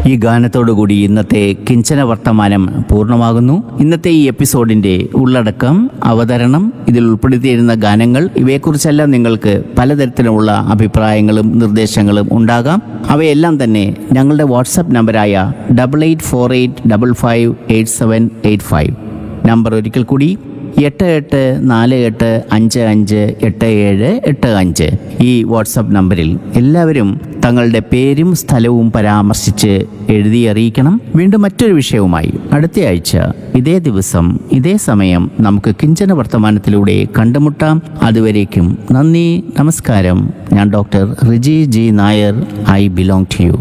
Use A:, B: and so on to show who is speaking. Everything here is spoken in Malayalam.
A: ഈ ഗാനത്തോടുകൂടി ഇന്നത്തെ കിഞ്ചന വർത്തമാനം പൂർണ്ണമാകുന്നു ഇന്നത്തെ ഈ എപ്പിസോഡിന്റെ ഉള്ളടക്കം അവതരണം ഇതിൽ ഉൾപ്പെടുത്തിയിരുന്ന ഗാനങ്ങൾ ഇവയെക്കുറിച്ചെല്ലാം നിങ്ങൾക്ക് പലതരത്തിലുള്ള അഭിപ്രായങ്ങളും നിർദ്ദേശങ്ങളും ഉണ്ടാകാം അവയെല്ലാം തന്നെ ഞങ്ങളുടെ വാട്സപ്പ് നമ്പറായ double eight four eight double five eight seven eight five number ഒരിക്കൽ കൂടി എട്ട് എട്ട് നാല് എട്ട് അഞ്ച് അഞ്ച് എട്ട് ഏഴ് എട്ട് അഞ്ച് ഈ വാട്സപ്പ് നമ്പറിൽ എല്ലാവരും തങ്ങളുടെ പേരും സ്ഥലവും പരാമർശിച്ച് എഴുതി അറിയിക്കണം വീണ്ടും മറ്റൊരു വിഷയവുമായി അടുത്ത ആഴ്ച ഇതേ ദിവസം ഇതേ സമയം നമുക്ക് കിഞ്ചന വർത്തമാനത്തിലൂടെ കണ്ടുമുട്ടാം അതുവരേക്കും നന്ദി നമസ്കാരം ഞാൻ doctor Riji G Nair I belong to U